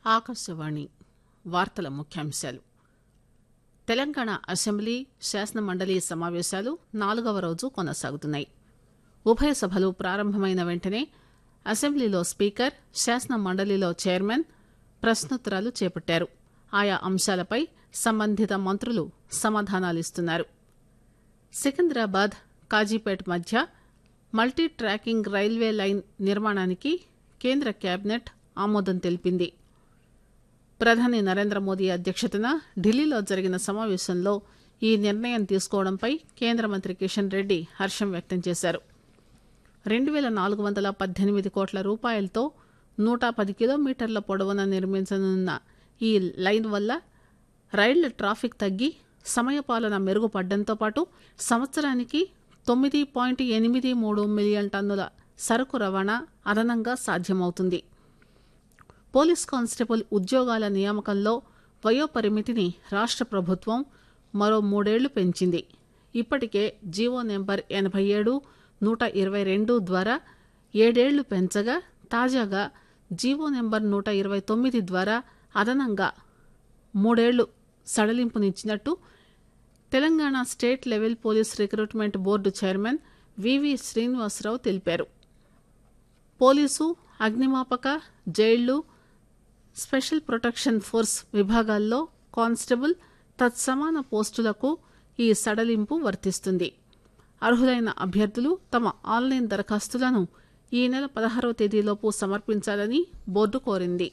ఆకాశవాణి వార్తల ముఖ్యాంశాలు తెలంగాణ అసెంబ్లీ శాసనమండలి సమావేశాలు నాలుగవ రోజు కొనసాగుతున్నాయి ఉభయ సభలు ప్రారంభమైన వెంటనే అసెంబ్లీలో స్పీకర్ శాసనమండలిలో చైర్మన్ ప్రశ్నోత్తరాలు చేపట్టారు ఆయా అంశాలపై సంబంధిత మంత్రులు సమాధానాలిస్తున్నారు సికింద్రాబాద్ కాజీపేట్ మధ్య మల్టీ ట్రాకింగ్ రైల్వే లైన్ నిర్మాణానికి కేంద్ర కేబినెట్ ఆమోదం తెలిపింది ప్రధాని నరేంద్ర మోదీ అధ్యక్షతన ఢిల్లీలో జరిగిన సమావేశంలో ఈ నిర్ణయం తీసుకోవడంపై కేంద్ర మంత్రి కిషన్ రెడ్డి హర్షం వ్యక్తం చేశారు రెండు పేల నాలుగు వందల పద్దెనిమిది కోట్ల రూపాయలతో నూట పది కిలోమీటర్ల పొడవున నిర్మించనున్న ఈ లైన్ వల్ల రైళ్ల ట్రాఫిక్ తగ్గి సమయపాలన మెరుగుపడడంతో పాటు సంవత్సరానికి తొమ్మిది పాయింట్ ఎనిమిది మూడు మిలియన్ టన్నుల సరకు రవాణా అదనంగా సాధ్యమవుతుంది పోలీస్ కానిస్టేబుల్ ఉద్యోగాల నియామకంలో వయోపరిమితిని రాష్ట ప్రభుత్వం మరో మూడేళ్లు పెంచింది ఇప్పటికే జీవో నెంబర్ ఎనభై ఏడు నూట ఇరవై రెండు ద్వారా ఏడేళ్లు పెంచగా తాజాగా జీవో నెంబర్ నూట ఇరవై తొమ్మిది ద్వారా అదనంగా మూడేళ్లు సడలింపునిచ్చినట్టు Telangana state level police recruitment board chairman V V Srinivasarao తెలిపారు పోలీసు అగ్నిమాపక జైళ్లు స్పెషల్ ప్రొటెక్షన్ ఫోర్స్ విభాగాల్లో కానిస్టేబుల్ తత్సమాన పోస్టులకు ఈ సడలింపు వర్తిస్తుంది అర్హులైన అభ్యర్థులు తమ ఆన్లైన్ దరఖాస్తులను ఈ నెల పదహారవ తేదీలోపు సమర్పించాలని బోర్డు కోరింది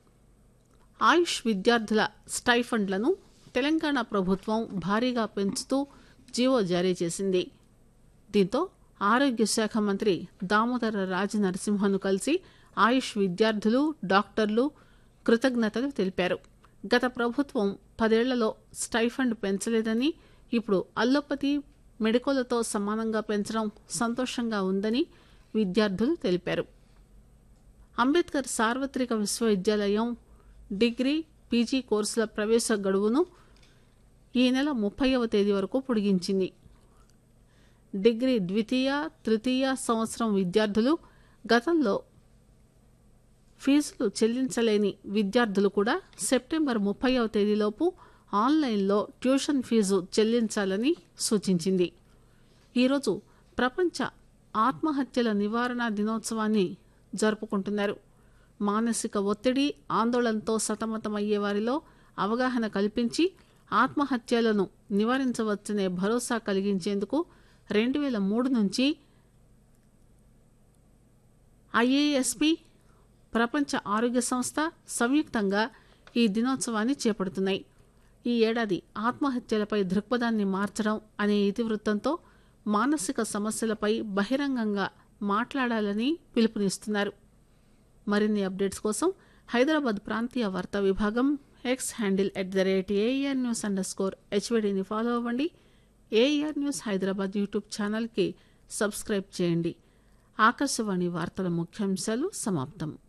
ఆయుష్ విద్యార్థుల స్టైఫండ్లను తెలంగాణ ప్రభుత్వం భారీగా పెంచుతూ జీవో జారీ చేసింది దీంతో ఆరోగ్య శాఖ మంత్రి దామోదర రాజ నరసింహను కలిసి ఆయుష్ విద్యార్థులు డాక్టర్లు కృతజ్ఞతలు తెలిపారు గత ప్రభుత్వం పదేళ్లలో స్టైఫండ్ పెంచలేదని ఇప్పుడు అల్లోపతి మెడికోలతో సమానంగా పెంచడం సంతోషంగా ఉందని విద్యార్థులు తెలిపారు అంబేద్కర్ సార్వత్రిక విశ్వవిద్యాలయం డిగ్రీ పీజీ కోర్సుల ప్రవేశ గడువును ఈ నెల ముప్పైవ తేదీ వరకు పొడిగించింది డిగ్రీ ద్వితీయ తృతీయ సంవత్సరం విద్యార్థులు గతంలో ఫీజులు చెల్లించలేని విద్యార్థులు కూడా సెప్టెంబర్ ముప్పైవ తేదీలోపు ఆన్లైన్లో ట్యూషన్ ఫీజు చెల్లించాలని సూచించింది ఈరోజు ప్రపంచ ఆత్మహత్యల నివారణ దినోత్సవాన్ని జరుపుకుంటున్నారు మానసిక ఒత్తిడి ఆందోళనతో సతమతమయ్యే వారిలో అవగాహన కల్పించి ఆత్మహత్యలను నివారించవచ్చనే భరోసా కలిగించేందుకు రెండు వేల మూడు నుంచి ఐఏఎస్పి ప్రపంచ ఆరోగ్య సంస్థ సంయుక్తంగా ఈ దినోత్సవాన్ని చేపడుతున్నాయి ఈ ఏడాది ఆత్మహత్యలపై దృక్పథాన్ని మార్చడం అనే ఇతివృత్తంతో మానసిక సమస్యలపై బహిరంగంగా మాట్లాడాలని పిలుపునిస్తున్నారు మరిన్ని అప్డేట్స్ కోసం హైదరాబాద్ ప్రాంతీయ వార్తా విభాగం X handle at the rate AR news underscore హెచ్వీడీని ఫాలో అవ్వండి ఏఆర్ న్యూస్ హైదరాబాద్ యూట్యూబ్ ఛానల్కి సబ్స్క్రైబ్ చేయండి ఆకాశవాణి వార్తల ముఖ్యాంశాలు సమాప్తం